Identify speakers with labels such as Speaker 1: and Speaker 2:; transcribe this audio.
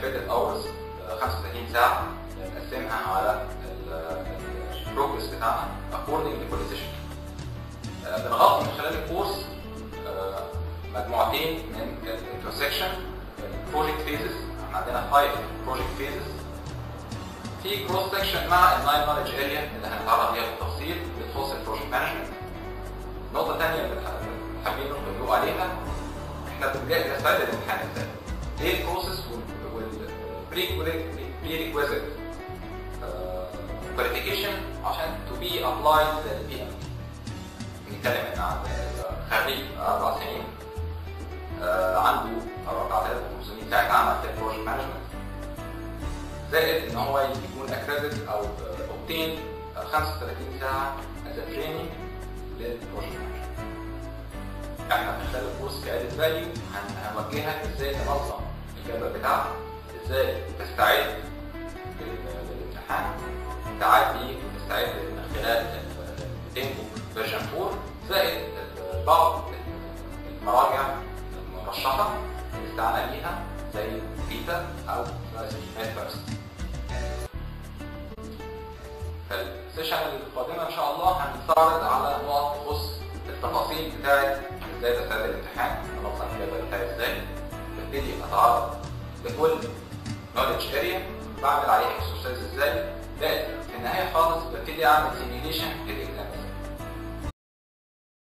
Speaker 1: كريدت اورز 35 ساعه نقسمها على البروجرس بتاعنا اكوردنج لكل سيشن بنغطي من خلال الكورس آه، مجموعتين من الانترسكشن البروجكت فيزز احنا عندنا 5 بروجكت فيزز في كروس سكشن مع الناين نولج اريا اللي هنتعرض ليها بالتفصيل بتخص البروجكت مانجمنت نقطه ثانيه اللي حابين نقول عليها احنا بنجهز نستعد للامتحان ازاي ايه البروسيس والبري ريكويزيت كواليفيكيشن عشان تو بي ابلايد للبي ام بنتكلم ان عن خريج اربع سنين آه، عنده 4500 ساعه عمل في البروجكت مانجمنت زائد ان هو يكون اكريدت او اوبتين 35 ساعه از تريننج للبروجكت مانجمنت احنا في خلال الكورس كادت فاليو هنوجهك ازاي تنظم الجدول بتاعك ازاي تستعد لل- للامتحان تعدي وتستعد من خلال التيمبو فيرجن 4 زائد بعض المراجع المرشحه اللي استعنا بيها زي بيتا او ميد فيرست فالسيشن القادمه ان شاء الله هنستعرض على نقط تخص التفاصيل بتاعت ازاي تستعد للامتحان انظم الجدول بتاعي ازاي ببتدي اتعرض لكل نولج اريا بعمل عليه اكسرسايز ازاي زائد في النهايه خالص ببتدي اعمل سيميليشن